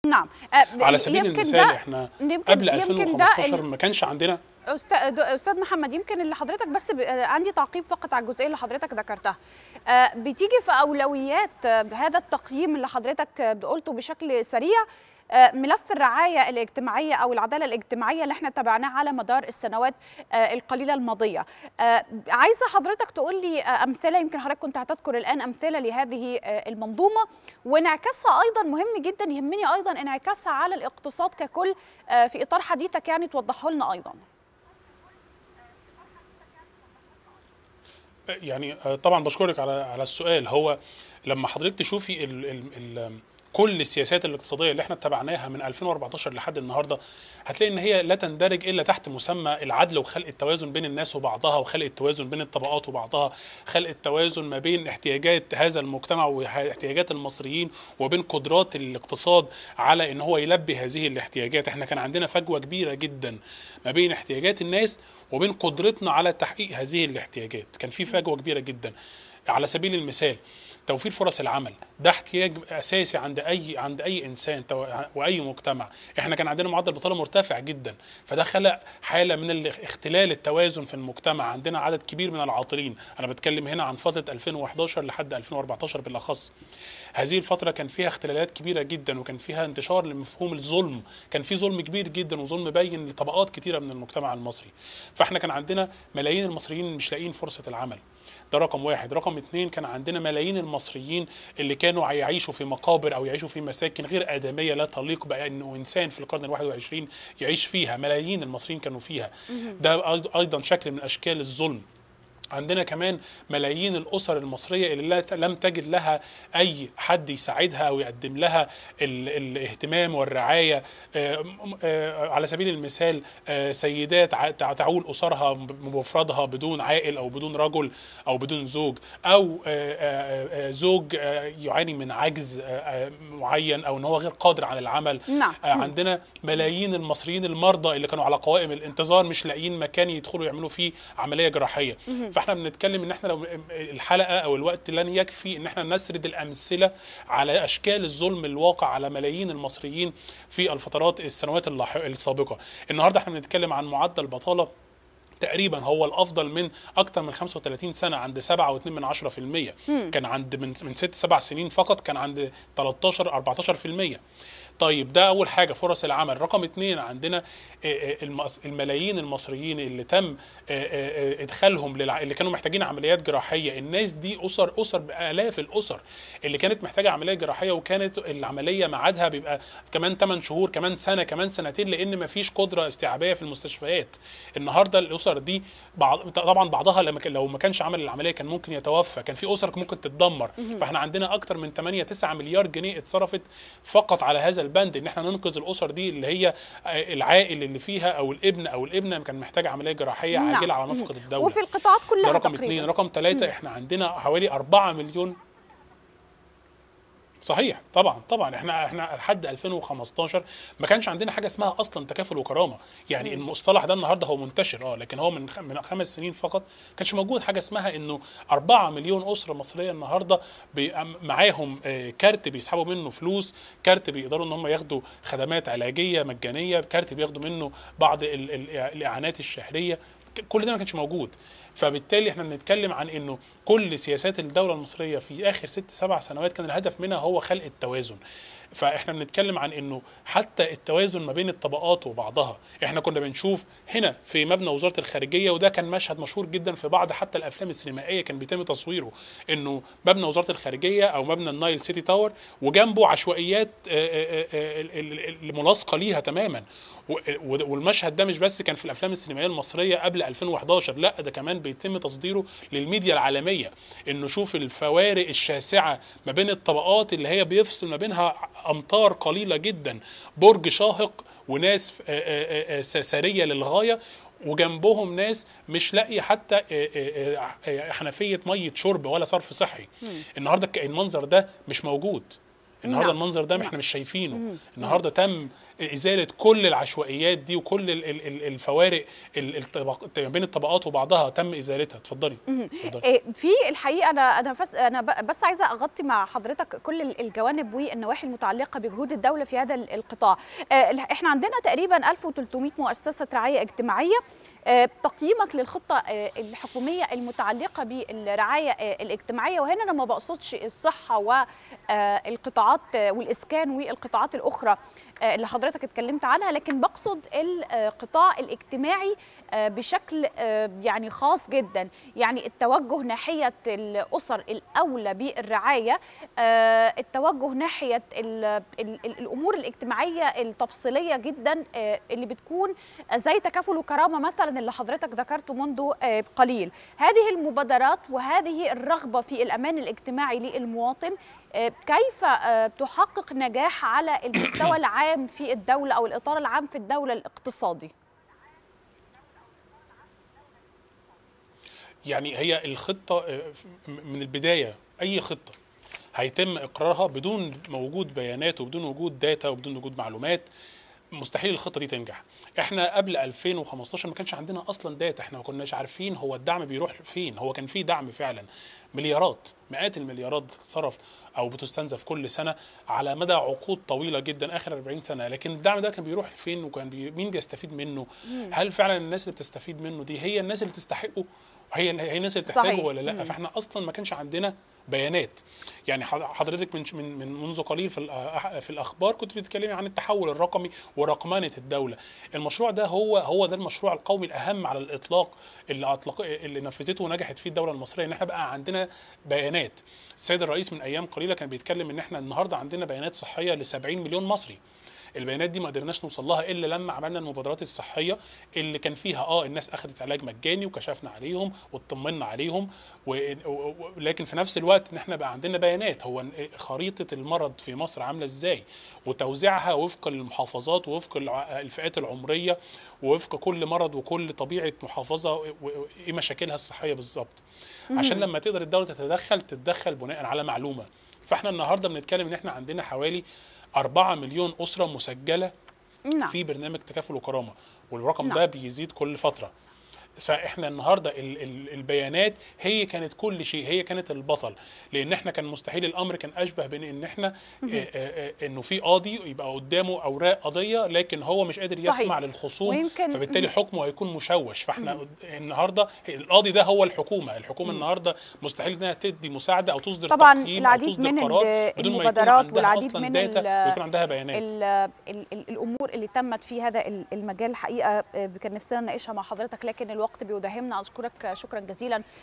نعم آه، على سبيل يمكن المثال ده- احنا يمكن- قبل يمكن ده 2015 ال- ما كانش عندنا أست- استاذ محمد يمكن اللي حضرتك بس ب... آه، عندي تعقيب فقط على الجزئيه اللي حضرتك ذكرتها آه، بتيجي في اولويات آه، هذا التقييم اللي حضرتك آه، قلته بشكل سريع آه، ملف الرعايه الاجتماعيه او العداله الاجتماعيه اللي احنا تابعناه على مدار السنوات آه، القليله الماضيه آه، عايزه حضرتك تقول لي آه، امثله يمكن حضرتك كنت هتذكر الان امثله لهذه آه، المنظومه وانعكاسها ايضا مهم جدا يهمني ايضا انعكاسها على الاقتصاد ككل آه، في اطار حديثك يعني توضحه لنا ايضا يعني آه، طبعا بشكرك على على السؤال هو لما حضرتك تشوفي ال ال ال كل السياسات الاقتصاديه اللي احنا اتبعناها من 2014 لحد النهارده هتلاقي ان هي لا تندرج الا تحت مسمى العدل وخلق التوازن بين الناس وبعضها وخلق التوازن بين الطبقات وبعضها خلق التوازن ما بين احتياجات هذا المجتمع واحتياجات المصريين وبين قدرات الاقتصاد على ان هو يلبي هذه الاحتياجات احنا كان عندنا فجوه كبيره جدا ما بين احتياجات الناس وبين قدرتنا على تحقيق هذه الاحتياجات كان في فجوه كبيره جدا على سبيل المثال توفير فرص العمل ده احتياج اساسي عند اي عند اي انسان تو- واي مجتمع احنا كان عندنا معدل بطاله مرتفع جدا فده خلق حاله من ال- اختلال التوازن في المجتمع عندنا عدد كبير من العاطلين انا بتكلم هنا عن فتره 2011 لحد 2014 بالاخص هذه الفتره كان فيها اختلالات كبيره جدا وكان فيها انتشار لمفهوم الظلم كان في ظلم كبير جدا وظلم باين لطبقات كتيره من المجتمع المصري فاحنا كان عندنا ملايين المصريين مش لاقيين فرصه العمل ده رقم واحد رقم اتنين كان عندنا ملايين المصريين اللي كانوا يعيشوا في مقابر او يعيشوا في مساكن غير ادميه لا تليق بانه انسان في القرن الواحد وعشرين يعيش فيها ملايين المصريين كانوا فيها ده أيض- ايضا شكل من اشكال الظلم عندنا كمان ملايين الاسر المصريه اللي لا لم تجد لها اي حد يساعدها او يقدم لها ال الاهتمام والرعايه آه، م- آه، على سبيل المثال آه، سيدات ع- تع- تعول اسرها بمفردها بدون عائل او بدون رجل او بدون زوج او آه، آه، آه، زوج آه، يعاني من عجز آه، آه، معين او ان هو غير قادر على العمل نعم. آه، عندنا ملايين المصريين المرضى اللي كانوا على قوائم الانتظار مش لاقيين مكان يدخلوا يعملوا فيه عمليه جراحيه فاحنا بنتكلم ان احنا لو الحلقه او الوقت لن يكفي ان احنا نسرد الامثله على اشكال الظلم الواقع على ملايين المصريين في الفترات السنوات اللاح- السابقه النهارده احنا بنتكلم عن معدل بطاله تقريبا هو الافضل من اكتر من 35 سنه عند 7.2 من 10% كان عند من من 6 7 سنين فقط كان عند 13 14% طيب ده اول حاجه فرص العمل رقم اتنين عندنا آه، آه، المص- الملايين المصريين اللي تم آه، آه، آه، ادخالهم للع... اللي كانوا محتاجين عمليات جراحيه الناس دي اسر اسر بالاف الاسر اللي كانت محتاجه عمليه جراحيه وكانت العمليه ميعادها بيبقى كمان 8 شهور كمان سنه كمان سنتين لان مفيش قدره استيعابيه في المستشفيات النهارده الاسر دي بعض طبعا بعضها لما كان- لو ما كانش عمل العمليه كان ممكن يتوفى كان في اسر ممكن تتدمر فاحنا عندنا اكتر من 8 9 مليار جنيه اتصرفت فقط على هذا البند ان احنا ننقذ الاسر دي اللي هي آه، العائل اللي فيها او الابن او الابنه كان محتاج عمليه جراحيه نعم. عاجله على نفقه الدوله وفي القطاعات كلها ده رقم تقريبا اثنين رقم ثلاثة احنا عندنا حوالي 4 مليون صحيح طبعا طبعا احنا احنا لحد 2015 ما كانش عندنا حاجه اسمها اصلا تكافل وكرامه يعني المصطلح ده النهارده هو منتشر اه لكن هو من خ- من خمس سنين فقط ما كانش موجود حاجه اسمها انه 4 مليون اسره مصريه النهارده بيبقى معاهم آه، كارت بيسحبوا منه فلوس كارت بيقدروا ان هم ياخدوا خدمات علاجيه مجانيه كارت بياخدوا منه بعض ال- ال- الاعانات الشهريه ك- كل ده ما كانش موجود فبالتالي احنا بنتكلم عن انه كل سياسات الدوله المصريه في اخر ست سبع سنوات كان الهدف منها هو خلق التوازن فاحنا بنتكلم عن انه حتى التوازن ما بين الطبقات وبعضها احنا كنا بنشوف هنا في مبنى وزاره الخارجيه وده كان مشهد مشهور جدا في بعض حتى الافلام السينمائيه كان بيتم تصويره انه مبنى وزاره الخارجيه او مبنى النايل سيتي تاور وجنبه عشوائيات آه، آه، آه، ال- ال- ال- الملاصقه ليها تماما و- و- والمشهد ده مش بس كان في الافلام السينمائيه المصريه قبل 2011 لا ده كمان بيتم تصديره للميديا العالميه انه شوف الفوارق الشاسعه ما بين الطبقات اللي هي بيفصل ما بينها امتار قليله جدا برج شاهق وناس آه، آه، آه، ساريه للغايه وجنبهم ناس مش لاقيه حتى آه، آه، آه، حنفيه ميه شرب ولا صرف صحي النهارده المنظر ده مش موجود النهارده نعم. المنظر ده نعم. احنا مش شايفينه مم. النهارده تم ازاله كل العشوائيات دي وكل ال- ال- ال- الفوارق ال- الطبق- بين الطبقات وبعضها تم ازالتها اتفضلي اتفضلي إيه، في الحقيقه انا انا بس انا ب- بس عايزه اغطي مع حضرتك كل ال- الجوانب والنواحي المتعلقه بجهود الدوله في هذا ال- القطاع آه، احنا عندنا تقريبا 1300 مؤسسه رعايه اجتماعيه آه، تقييمك للخطه آه، الحكوميه المتعلقه بالرعايه آه، الاجتماعيه وهنا انا ما بقصدش الصحه والقطاعات والاسكان والقطاعات الاخرى آه، اللي حضرتك اتكلمت عنها لكن بقصد القطاع الاجتماعي آه، بشكل آه، يعني خاص جدا يعني التوجه ناحيه الاسر الاولى بالرعايه آه، التوجه ناحيه ال ال ال الامور الاجتماعيه التفصيليه جدا آه، اللي بتكون زي تكافل وكرامه مثلا اللي حضرتك ذكرته منذ آه، قليل هذه المبادرات وهذه الرغبه في الامان الاجتماعي للمواطن آه، كيف آه، تحقق نجاح على المستوى العام في الدوله او الاطار العام في الدوله الاقتصادي يعني هي الخطه آه، من البدايه اي خطه هيتم اقرارها بدون وجود بيانات وبدون وجود داتا وبدون وجود معلومات مستحيل الخطه دي تنجح احنا قبل 2015 ما كانش عندنا اصلا داتا احنا ما كناش عارفين هو الدعم بيروح فين هو كان في دعم فعلا مليارات مئات المليارات بتتصرف او بتستنزف كل سنه على مدى عقود طويله جدا اخر 40 سنه لكن الدعم ده كان بيروح فين وكان بي... مين بيستفيد منه هل فعلا الناس اللي بتستفيد منه دي هي الناس اللي تستحقه هي هي الناس اللي صحيح. تحتاجه ولا لا مم. فاحنا اصلا ما كانش عندنا بيانات يعني حض- حضرتك من من من منذ قليل في الأ- في الاخبار كنت بتتكلمي عن التحول الرقمي ورقمنه الدوله المشروع ده هو هو ده المشروع القومي الاهم على الاطلاق اللي أطلق اللي نفذته ونجحت فيه الدوله المصريه ان احنا بقى عندنا بيانات السيد الرئيس من ايام قليله كان بيتكلم ان احنا النهارده عندنا بيانات صحيه ل 70 مليون مصري البيانات دي ما قدرناش نوصل لها الا لما عملنا المبادرات الصحيه اللي كان فيها اه الناس اخذت علاج مجاني وكشفنا عليهم واطمنا عليهم و... و... و... لكن في نفس الوقت ان احنا بقى عندنا بيانات هو إن خريطه المرض في مصر عامله ازاي وتوزيعها وفق المحافظات ووفق الع- الفئات العمريه ووفق كل مرض وكل طبيعه محافظه و- و- ايه مشاكلها الصحيه بالظبط عشان لما تقدر الدوله تتدخل تتدخل بناء على معلومه فاحنا النهارده بنتكلم ان احنا عندنا حوالي 4 مليون اسره مسجله نعم في برنامج تكافل وكرامه والرقم نعم. ده بيزيد كل فتره فاحنا النهارده ال ال البيانات هي كانت كل شيء هي كانت البطل لان احنا كان مستحيل الامر كان اشبه بين ان احنا آه، آه، آه، انه في قاضي يبقى قدامه اوراق قضيه لكن هو مش قادر صحيح. يسمع للخصوم ويمكن- فبالتالي حكمه هيكون مشوش فاحنا قد- النهارده القاضي ده هو الحكومه الحكومه النهارده مستحيل انها تدي مساعده او تصدر طبعا تقييم العديد او تصدر من قرار ال- بدون ما يكون المبادرات عندها والعديد اصلا من داتا ال- ويكون عندها بيانات ال ال ال الامور اللي تمت في هذا ال- المجال الحقيقه آه، كان نفسنا نناقشها مع حضرتك لكن الوقت بيداهمنا اشكرك شكرا جزيلا